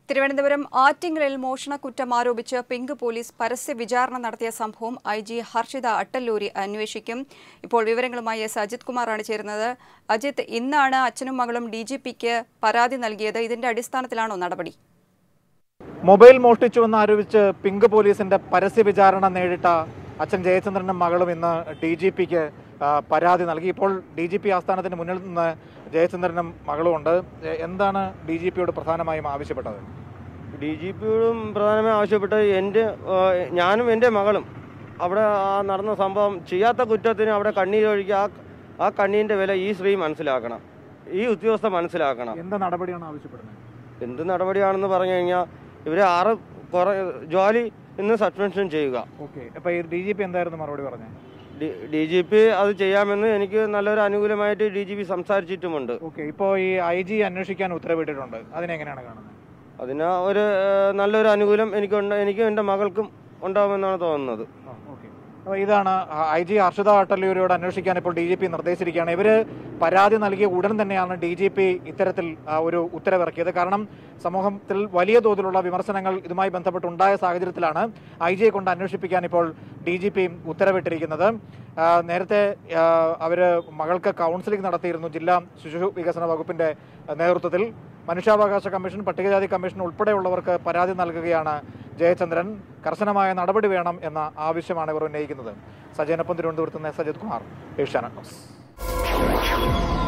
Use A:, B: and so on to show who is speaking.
A: തിരുവനന്തപുരം ആറ്റിങ്ങലിൽ മോഷണക്കുറ്റം ആരോപിച്ച് pink police പരസ്യ വിചാരണ നടത്തിയ സംഭവം ഐ ജി ഹർഷിത അട്ടല്ലൂരി അന്വേഷിക്കും ഇപ്പോൾ വിവരങ്ങളുമായി എസ് അജിത് കുമാറാണ് ചേരുന്നത് അജിത് ഇന്നാണ് അച്ഛനും മകളും ഡി ജി പിക്ക് പരാതി നൽകിയത് ഇതിന്റെ അടിസ്ഥാനത്തിലാണോ നടപടി
B: മൊബൈൽ മോഷ്ടിച്ചുവെന്ന് ആരോപിച്ച് പിങ്ക് പോലീസിന്റെ പരസ്യ വിചാരണ നേരിട്ട അച്ഛൻ ജയചന്ദ്രനും മകളും ഇന്ന് ഡി ജി പിക്ക് പരാതി നൽകി ഇപ്പോൾ ഡി ജി പി ആസ്ഥാനത്തിന് മുന്നിൽ നിന്ന് ജയചന്ദ്രനും മകളും ഉണ്ട് എ- എന്താണ് ഡി ജി പിയോട് പ്രധാനമായും ആവശ്യപ്പെട്ടത്
C: ഡി ജി പിയോടും പ്രധാനമായും ആവശ്യപ്പെട്ടത് എൻ്റെ ആ, ഞാനും എൻ്റെ മകളും അവിടെ ആ നടന്ന സംഭവം ചെയ്യാത്ത കുറ്റത്തിന് അവിടെ കണ്ണീരൊഴുക്കി ആ ആ കണ്ണീരിൻ്റെ വില ഈ സ്ത്രീ മനസ്സിലാക്കണം ഈ ഉദ്യോഗസ്ഥ മനസ്സിലാക്കണം
B: എന്ത് നടപടിയാണ് ആവശ്യപ്പെടുന്നത്
C: എന്ത് നടപടിയാണെന്ന് പറഞ്ഞു കഴിഞ്ഞാൽ ഇവരെ ആറ് കുറേ ജോലി ഇന്ന് സസ്പെൻഷൻ ചെയ്യുക
B: ഓക്കെ അപ്പൊ ഈ ഡി ജി പി എന്തായിരുന്നു മറുപടി പറഞ്ഞത്
C: ഡി ജി പി അത് ചെയ്യാമെന്ന് എനിക്ക് നല്ലൊരു അനുകൂലമായിട്ട് ഡി ജി പി സംസാരിച്ചിട്ടുമുണ്ട്
B: ഓക്കെ ഇപ്പോൾ ഈ ഐ ജി അന്വേഷിക്കാൻ ഉത്തരവിട്ടിട്ടുണ്ട് അതിനെങ്ങനെയാണ് കാണുന്നത്
C: അതിന് ഒരു ഏഹ്, നല്ലൊരു അനുകൂലം എനിക്കുണ്ട് എനിക്കും എൻ്റെ മകൾക്കും ഉണ്ടാവുമെന്നാണ് തോന്നുന്നത്
B: ഓക്കെ അപ്പോൾ ഇതാണ് ഐ ജി ഹർഷിത അട്ടല്ലൂരിയോട് അന്വേഷിക്കാൻ ഇപ്പോൾ ഡി ജി പി നിർദ്ദേശിച്ചിരിക്കുകയാണ് ഇവര് പരാതി നൽകിയ ഉടൻ തന്നെയാണ് ഡി ജി പി ഇത്തരത്തിൽ ആ, ഒരു ഉത്തരവിറക്കിയത് കാരണം സമൂഹത്തിൽ വലിയ തോതിലുള്ള വിമർശനങ്ങൾ ഇതുമായി ബന്ധപ്പെട്ടുണ്ടായ സാഹചര്യത്തിലാണ് ഐ ജിയെ കൊണ്ട് അന്വേഷിപ്പിക്കാൻ ഇപ്പോൾ ഡി ജി പി ഉത്തരവിട്ടിരിക്കുന്നത് ആ, നേരത്തെ ആ, അവര് മകൾക്ക് കൗൺസിലിംഗ് നടത്തിയിരുന്നു ജില്ലാ ശിശു വികസന വകുപ്പിന്റെ നേതൃത്വത്തിൽ മനുഷ്യാവകാശ കമ്മീഷൻ പട്ടികജാതി കമ്മീഷൻ ഉൾപ്പെടെയുള്ളവർക്ക് പരാതി നൽകുകയാണ് ജയചന്ദ്രൻ കർശനമായ നടപടി വേണം എന്ന ആവശ്യമാണ് ഇവർ ഉന്നയിക്കുന്നത് സജയനൊപ്പം തിരുവനന്തപുരത്ത് നിന്ന് സജിത് കുമാർ ഏഷ്യാനെറ്റ് ന്യൂസ്